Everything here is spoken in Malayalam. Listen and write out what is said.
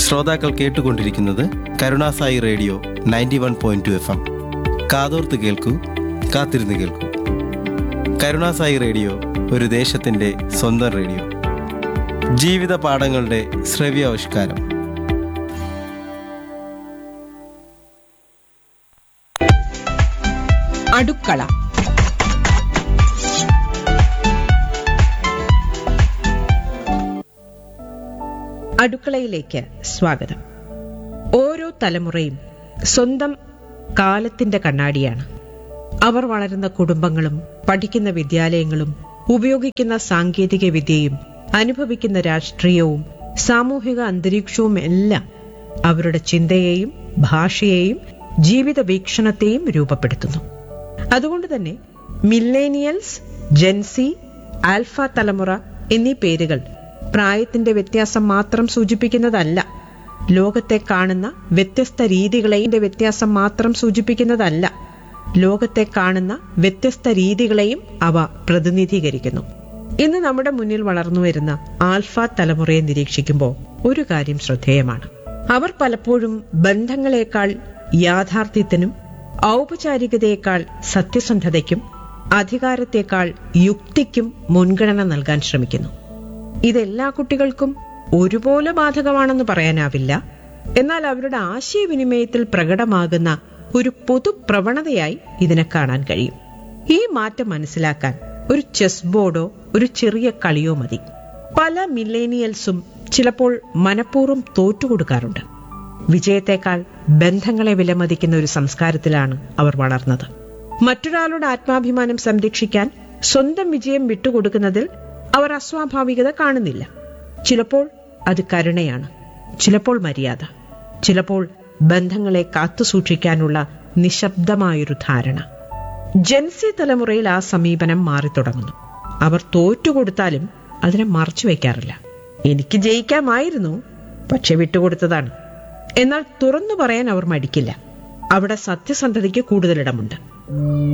ശ്രോതാക്കൾ കേട്ടുകൊണ്ടിരിക്കുന്നത് Karunasai radio ninety one point two F M കാതോർത്ത് കേൾക്കൂ കാത്തിരുന്ന് കേൾക്കൂ കരുണാസായി റേഡിയോ ഒരു ദേശത്തിൻ്റെ സ്വന്തം റേഡിയോ ജീവിത പാഠങ്ങളുടെ ശ്രവ്യാവിഷ്കാരം അടുക്കള അടുക്കളയിലേക്ക് സ്വാഗതം ഓരോ തലമുറയും സ്വന്തം കാലത്തിന്റെ കണ്ണാടിയാണ് അവർ വളരുന്ന കുടുംബങ്ങളും പഠിക്കുന്ന വിദ്യാലയങ്ങളും ഉപയോഗിക്കുന്ന സാങ്കേതിക വിദ്യയും അനുഭവിക്കുന്ന രാഷ്ട്രീയവും സാമൂഹിക അന്തരീക്ഷവും എല്ലാം അവരുടെ ചിന്തയെയും ഭാഷയെയും ജീവിത വീക്ഷണത്തെയും രൂപപ്പെടുത്തുന്നു അതുകൊണ്ട് തന്നെ മില്ലേനിയൽസ് ജെൻസി ആൽഫ തലമുറ എന്നീ പേരുകൾ പ്രായത്തിന്റെ വ്യത്യാസം മാത്രം സൂചിപ്പിക്കുന്നതല്ല ലോകത്തെ കാണുന്ന വ്യത്യസ്ത രീതികളെയും വ്യത്യാസം മാത്രം സൂചിപ്പിക്കുന്നതല്ല ലോകത്തെ കാണുന്ന വ്യത്യസ്ത രീതികളെയും അവ പ്രതിനിധീകരിക്കുന്നു ഇന്ന് നമ്മുടെ മുന്നിൽ വളർന്നു വരുന്ന ആൽഫ തലമുറയെ നിരീക്ഷിക്കുമ്പോൾ ഒരു കാര്യം ശ്രദ്ധേയമാണ് അവർ പലപ്പോഴും ബന്ധങ്ങളെക്കാൾ യാഥാർത്ഥ്യത്തിനും ഔപചാരികതയേക്കാൾ സത്യസന്ധതയ്ക്കും അധികാരത്തേക്കാൾ യുക്തിക്കും മുൻഗണന നൽകാൻ ശ്രമിക്കുന്നു ഇതെല്ലാ കുട്ടികൾക്കും ഒരുപോലെ ബാധകമാണെന്ന് പറയാനാവില്ല എന്നാൽ അവരുടെ ആശയവിനിമയത്തിൽ പ്രകടമാകുന്ന ഒരു പൊതു പ്രവണതയായി ഇതിനെ കാണാൻ കഴിയും ഈ മാറ്റം മനസ്സിലാക്കാൻ ഒരു ചെസ് ബോർഡോ ഒരു ചെറിയ കളിയോ മതി പല മില്ലേനിയൽസും ചിലപ്പോൾ മനഃപൂർവ്വം തോറ്റുകൊടുക്കാറുണ്ട് വിജയത്തെക്കാൾ ബന്ധങ്ങളെ വിലമതിക്കുന്ന ഒരു സംസ്കാരത്തിലാണ് അവർ വളർന്നത് മറ്റൊരാളുടെ ആത്മാഭിമാനം സംരക്ഷിക്കാൻ സ്വന്തം വിജയം വിട്ടുകൊടുക്കുന്നതിൽ അവർ അസ്വാഭാവികത കാണുന്നില്ല ചിലപ്പോൾ അത് കരുണയാണ് ചിലപ്പോൾ മര്യാദ ചിലപ്പോൾ ബന്ധങ്ങളെ കാത്തുസൂക്ഷിക്കാനുള്ള നിശബ്ദമായൊരു ധാരണ ജൻസി തലമുറയിൽ ആ സമീപനം മാറി തുടങ്ങുന്നു അവർ തോറ്റുകൊടുത്താലും അതിനെ മറച്ചു വയ്ക്കാറില്ല എനിക്ക് ജയിക്കാമായിരുന്നു പക്ഷെ വിട്ടുകൊടുത്തതാണ് എന്നാൽ തുറന്നു പറയാൻ അവർ മടിക്കില്ല അവിടെ സത്യസന്ധതയ്ക്ക് കൂടുതലിടമുണ്ട്